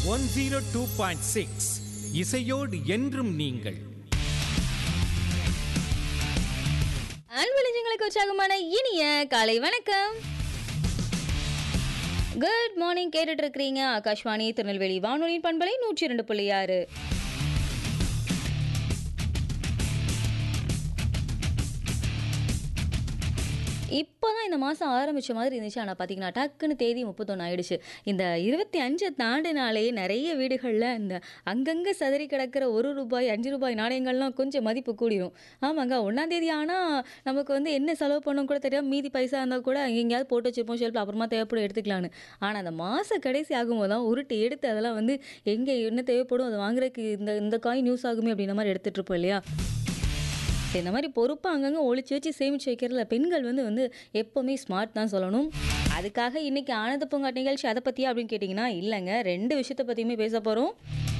One zero two point six இசையோடு என்றும் நீங்கள் அன்பளிஞ்சங்களுக்கு உற்சாகமான இனிய காலை வணக்கம் குட் மார்னிங் கேட்டுட்டு இருக்கிறீங்க ஆகாஷ்வாணி திருநெல்வேலி வானொலியின் பண்பலை நூற்றி இரண்டு புள்ளி ஆறு இப்போ தான் இந்த மாதம் ஆரம்பித்த மாதிரி இருந்துச்சு ஆனால் பார்த்தீங்கன்னா டக்குன்னு தேதி முப்பத்தொன்று ஆயிடுச்சு இந்த இருபத்தி அஞ்சை தாண்டினாலே நிறைய வீடுகளில் இந்த அங்கங்கே சதறி கிடக்கிற ஒரு ரூபாய் அஞ்சு ரூபாய் நாணயங்கள்லாம் கொஞ்சம் மதிப்பு கூடிரும் ஆமாங்க ஒன்றாம் தேதி ஆனால் நமக்கு வந்து என்ன செலவு பண்ணணும் கூட தெரியாம மீதி பைசா இருந்தால் கூட எங்கேயாவது போட்டு வச்சுருப்போம் ஷெல்ஃபில் அப்புறமா தேவைப்படும் எடுத்துக்கலான்னு ஆனால் அந்த மாத கடைசி ஆகும்போது தான் உருட்டு எடுத்து அதெல்லாம் வந்து எங்கே என்ன தேவைப்படும் அதை வாங்குறதுக்கு இந்த இந்த காயின் யூஸ் ஆகுமே அப்படின்ற மாதிரி எடுத்துகிட்டு இருப்போம் இல்லையா சரி, இந்த மாதிரி பொறுப்பாக அங்கங்கே ஒளிச்சு வச்சு சேமிச்சு வைக்கிறதுல பெண்கள் வந்து வந்து எப்போவுமே ஸ்மார்ட் தான் சொல்லணும் அதுக்காக இன்னைக்கு ஆனந்த பூங்காட் நிகழ்ச்சி அதை பற்றியா அப்படின்னு கேட்டிங்கன்னா இல்லைங்க ரெண்டு விஷயத்தை பற்றியுமே பேச போகிறோம்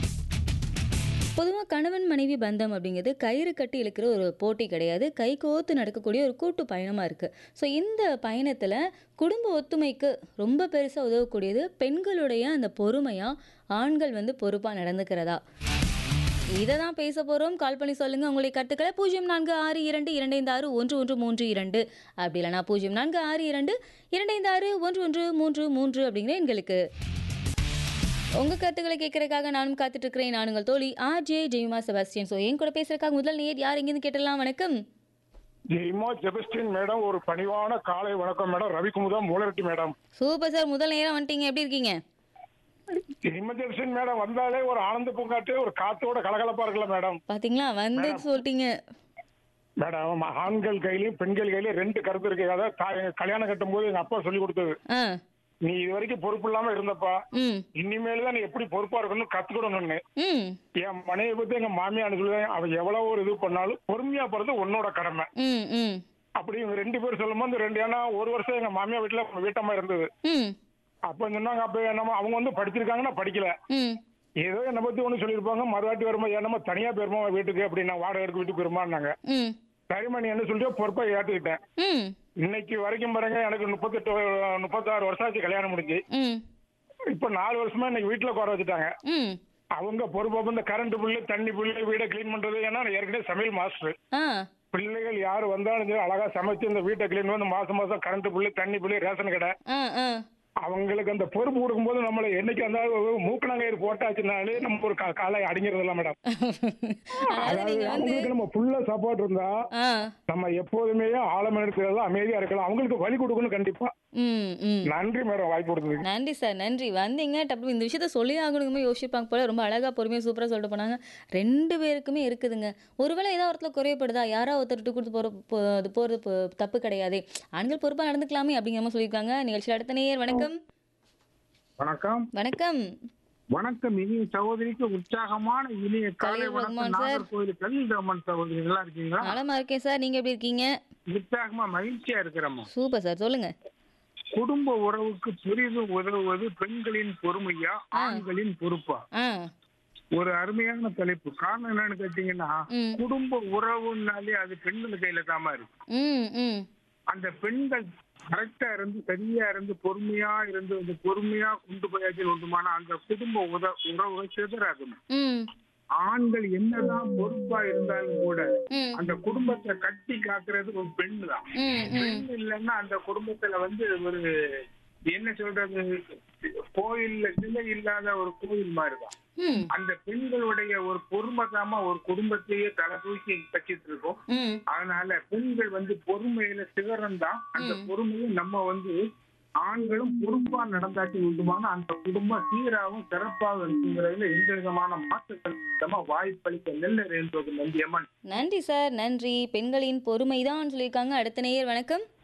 பொதுவாக கணவன் மனைவி பந்தம் அப்படிங்கிறது கயிறு கட்டி இழுக்கிற ஒரு போட்டி கிடையாது கை கோத்து நடக்கக்கூடிய ஒரு கூட்டு பயணமாக இருக்குது ஸோ இந்த பயணத்தில் குடும்ப ஒத்துமைக்கு ரொம்ப பெருசாக உதவக்கூடியது பெண்களுடைய அந்த பொறுமையாக ஆண்கள் வந்து பொறுப்பாக நடந்துக்கிறதா இதை தான் பேச போகிறோம் கால் பண்ணி சொல்லுங்கள் உங்களுடைய கருத்துக்களை பூஜ்ஜியம் நான்கு ஆறு இரண்டு இரண்டைந்து ஆறு ஒன்று ஒன்று மூன்று இரண்டு அப்படி இல்லைனா பூஜ்ஜியம் நான்கு ஆறு இரண்டு இரண்டைந்து ஆறு ஒன்று ஒன்று மூன்று மூன்று அப்படிங்கிற எங்களுக்கு உங்கள் கருத்துக்களை கேட்கறதுக்காக நானும் காத்துட்டு இருக்கிறேன் நான் உங்கள் தோழி R J Jayama Sebastian so என் கூட பேசுறதுக்காக முதல் நேர் யார் எங்கேருந்து கேட்டலாம் வணக்கம் ஜெய்மா ஜெபஸ்டின் மேடம் ஒரு பணிவான காலை வணக்கம் madam Ravikumudha Moolareddy madam super sir முதல் நேரம் வந்துட்டீங்க எப்படி இருக்கீங்க ஜெய்மா ஜெபஸ்டின் மேடம் வந்தாலே ஒரு ஆனந்த பூங்காட்டு ஒரு காத்தோட கலகலப்பா இருக்குல்ல மேடம் பார்த்தீங்களா வந்து சொல்லிட்டீங்க மேடம் ஆண்கள் கையிலயும் பெண்கள் கையிலயும் ரெண்டு கருத்து இருக்கு அதாவது தா- எங்க கல்யாணம் கட்டும் போது எங்க அப்பா சொல்லி கொடுத்தது ஆ நீ இது வரைக்கும் பொறுப்பு இல்லாம இருந்தப்பா ம் இனிமேல் தான் நீ எப்படி பொறுப்பா இருக்கணும்னு கத்துக்கணும்னு ம் என் மனைவி பத்தி எங்க மாமியார் சொல்லுவேன் அவ எவ்வளவு ஒரு இது பண்ணாலும் பொறுமையா போறது உன்னோட கடமை ம் ம் அப்படி இவங்க ரெண்டு பேரும் சொல்லும்போது இந்த ரெண்டு ஏன்னா ஒரு வருஷம் எங்க மாமியார் வீட்டுல வீட்டம்மா இருந்தது ம் அப்ப சொன்னாங்க அப்ப என்னமோ அவங்க வந்து படிச்சிருக்காங்க நான் படிக்கல ம் ஏதோ என்னை பத்தி ஒண்ணு சொல்லியிருப்பாங்க மறுவாட்டி வரும்போது என்னமோ தனியா போயிருமா வீட்டுக்கு அப்படின்னு வாடகை எடுக்க வீட்டுக்கு போயிருமான்னாங்க ம் சரிம்மா நீ என்ன சொல்லியோ பொறுப்பா ஏத்துக்கிட்டேன் ம் இன்னைக்கு வரைக்கும் பாருங்க எனக்கு முப்பத்தெட்டு முப்பத்தாறு வருஷம் ஆச்சு கல்யாணம் முடிஞ்சு ம் இப்ப நாலு வருஷமா இன்னைக்கு வீட்டுல குறை வச்சுட்டாங்க ம் அவங்க பொறுப்பா இந்த கரண்ட் புல்லு தண்ணி புல்லு வீடை க்ளீன் பண்றது ஏன்னா நான் ஏற்கனவே சமையல் மாஸ்டர் ஆ பிள்ளைகள் யார் வந்தாலும் சரி அழகா சமைச்சு இந்த வீட்டை க்ளீன் பண்ணி மாசம் மாசம் கரண்ட் புல்லு தண்ணி புல்லு ரேஷன் கடை ஆ ஆ அவங்களுக்கு அந்த பொறுப்பு கொடுக்கும்போது நம்மளை என்னைக்கு அந்த மூக்கணங்கயிறு போட்டாச்சுனாலே நம்ம ஒரு கா- காலை அடங்கிறது மேடம் அதாவது அதாவது நீங்க வந்து அவங்களுக்கு நம்ம ஃபுல்லா சப்போர்ட் இருந்தா ஆ நம்ம எப்போதுமே ஆழம் எடுக்கிறது அமைதியா இருக்கலாம் அவங்களுக்கு வழி கொடுக்கணும் கண்டிப்பா ம் ம் நன்றி மேடம் வாய்ப்பு கொடுத்ததுக்கு நன்றி சார் நன்றி வந்தீங்க டப்பு இந்த விஷயத்த சொல்லி ஆகணுமே யோசிப்பாங்க போல ரொம்ப அழகா பொறுமையாக சூப்பராக சொல்லிட்டு போனாங்க ரெண்டு பேருக்குமே இருக்குதுங்க ஒருவேளை ஏதாவது ஒருத்தர் குறையப்படுதா யாரோ ஒருத்தர் விட்டு கொடுத்து போகிற போ அது போகிறது போ- தப்பு கிடையாது ஆண்கள் பொறுப்பாக நடந்துக்கலாமே அப்படிங்கிற மாதிரி சொல்லியிருக்காங்க நிகழ்ச்சியில் அடுத்த நேயர் வணக்கம் வணக்கம் வணக்கம் வணக்கம் இனிய சகோதரிக்கு உற்சாகமான இனிய காலை கலீல் வணக்கம் ரஹ்மான் சார். நாகர்கோவில் கலில் ரமன் சகோதரி நல்லா இருக்கீங்களா நலமா இருக்கேன் சார் நீங்கள் எப்படி இருக்கீங்க உற்சாகமா மகிழ்ச்சியா இருக்கிறோமா சூப்பர் சார் சொல்லுங்க குடும்ப உறவுக்கு பெரிதும் உதவுவது பெண்களின் பொறுமையா ஆண்களின் பொறுப்பா ஆ ஒரு அருமையான தலைப்பு காரணம் என்னன்னு கேட்டீங்கன்னா ம். குடும்ப உறவுனாலே அது பெண்கள் கையில தாமா இருக்கு ம் ம் அந்த பெண்கள் கரெக்டா இருந்து சரியா இருந்து பொறுமையா இருந்து அந்த பொறுமையா கொண்டு போயாச்சு உண்டுமான அந்த குடும்ப உத உறவுகள் சிதறாது ம் ஆண்கள் என்னதான் பொறுப்பா இருந்தாலும் கூட ம் அந்த குடும்பத்தை கட்டி காக்குறது ஒரு பெண் தான் ம் ம் பெண் இல்லைன்னா அந்த குடும்பத்துல வந்து ஒரு என்ன சொல்றது கோயில்ல சிலை இல்லாத ஒரு கோயில் மாதிரிதான் ம் அந்த பெண்களுடைய ஒரு பொறுமை தாமா ஒரு குடும்பத்தையே தலை தூக்கி வச்சிட்டு இருக்கோம் ம் அதனால பெண்கள் வந்து பொறுமையில சிகரம் தான் அந்த பொறுமையை நம்ம வந்து ஆண்களும் பொறுப்பா நடந்தாச்சு உண்டுமான அந்த குடும்பம் சீராகவும் சிறப்பாகவும் இருக்குங்கிறதுல எந்த விதமான மாற்றங்கள் இல்லாம வாய்ப்பளிக்க நெல்லர் என்பது நந்தியம்மன் நன்றி சார் நன்றி பெண்களின் பொறுமைதான் சொல்லியிருக்காங்க அடுத்த நேயர் வணக்கம்